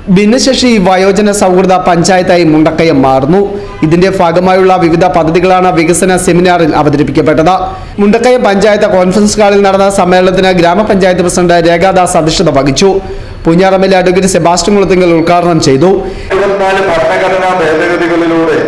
ഭിന്നശേഷി വയോജന സൗഹൃദ പഞ്ചായത്തായി മുണ്ടക്കയം മാറുന്നു ഇതിന്റെ ഭാഗമായുള്ള വിവിധ പദ്ധതികളാണ് വികസന സെമിനാറിൽ അവതരിപ്പിക്കപ്പെട്ടത് മുണ്ടക്കയം പഞ്ചായത്ത് കോൺഫറൻസ് ഹാളിൽ നടന്ന സമ്മേളനത്തിന് ഗ്രാമപഞ്ചായത്ത് പ്രസിഡന്റ് രേഖാദാസ് അധ്യക്ഷത വഹിച്ചു പൂഞ്ഞാറമ്മിലെ അഡ്വക്കേറ്റ് സെബാസ്റ്റ്യൻ കുളത്തിങ്കൽ ഉദ്ഘാടനം ചെയ്തു ഇരുപത്തിനാല് ഭരണഘടനാ ഭേദഗതികളിലൂടെ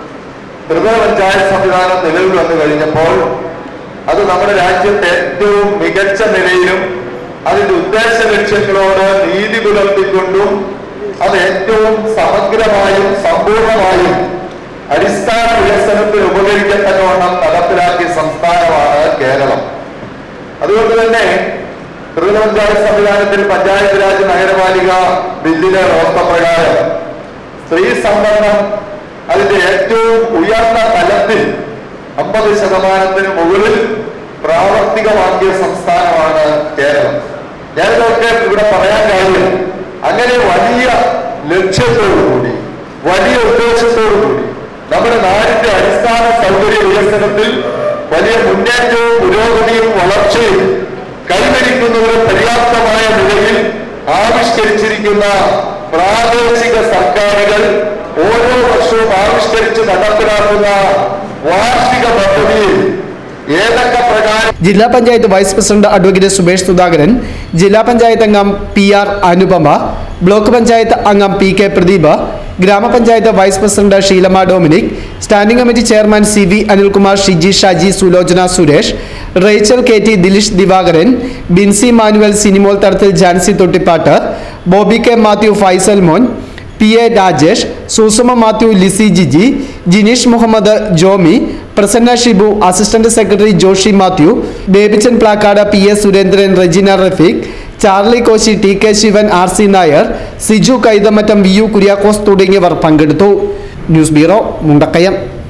ത്രിതല പഞ്ചായത്ത് സംവിധാനം നിലവിൽ വന്നു കഴിഞ്ഞപ്പോൾ അത് നമ്മുടെ രാജ്യത്തെ ഏറ്റവും മികച്ച നിലയിലും അതിന്റെ ഉദ്ദേശ ലക്ഷ്യങ്ങളോട് നീതി പുലർത്തിക്കൊണ്ടും അത് ഏറ്റവും സമഗ്രമായും സമ്പൂർണമായും അടിസ്ഥാന വികസനത്തിന് ഉപകരിക്കത്തക്കവണ്ണം നടപ്പിലാക്കിയ സംസ്ഥാനമാണ് കേരളം അതുകൊണ്ട് തന്നെ ത്രിതല പഞ്ചായത്ത് സംവിധാനത്തിൽ പഞ്ചായത്ത് രാജ് നഗരപാലിക ബില്ലിലെ വ്യവസ്ഥപ്രകാരം സ്ത്രീ സംവരണം അതിന്റെ ഏറ്റവും ഉയർന്ന തലത്തിൽ അമ്പത് ശതമാനത്തിന് മുകളിൽ പ്രാവർത്തികമാക്കിയ സംസ്ഥാനമാണ് കേരളം ഞാനിതൊക്കെ ഇവിടെ പറയാൻ കാര്യം അങ്ങനെ വലിയ ലക്ഷ്യത്തോടുകൂടി വലിയ ഉദ്ദേശത്തോടുകൂടി നമ്മുടെ നാടിന്റെ അടിസ്ഥാന സൗകര്യ വികസനത്തിൽ വലിയ മുന്നേറ്റവും പുരോഗതിയും വളർച്ചയും കൈവരിക്കുന്നതിന് പര്യാപ്തമായ നിലയിൽ ആവിഷ്കരിച്ചിരിക്കുന്ന പ്രാദേശിക സർക്കാരുകൾ ഓരോ വർഷവും ആവിഷ്കരിച്ച് നടപ്പിലാക്കുന്ന വാർഷിക പദ്ധതിയിൽ ഏതൊക്കെ പ്രകാരം ജില്ലാ panchayat vice president advocate Subesh Sudhakaran ജില്ലാ പഞ്ചായത്ത് അംഗം P R Anupama block panchayat അംഗം പി കെ പ്രദീപ് ഗ്രാമപഞ്ചായത്ത് vice president Sheelamma Dominic standing committee chairman C V Anilkumar Shiji Shaji Sulochana Suresh Rachel K T Dileesh Divakaran Binsy Manuel Sinimol Thadathil Jancy Thottippattu Bobby K Mathew Faisal Mon P A Rajesh Susuma Mathew Lizy Jiji Jineesh Muhammad Jomy Prasanna Shibu assistant secretary Joshi Mathew Babychan Plakkad P A Surendran Regina Rafeeq Charlie Koshy T K Sivan R C Nair Siju Kaithamattam V U Kuriakose തുടങ്ങിയവർ പങ്കെടുത്തു ന്യൂസ് ബ്യൂറോ മുണ്ടക്കയം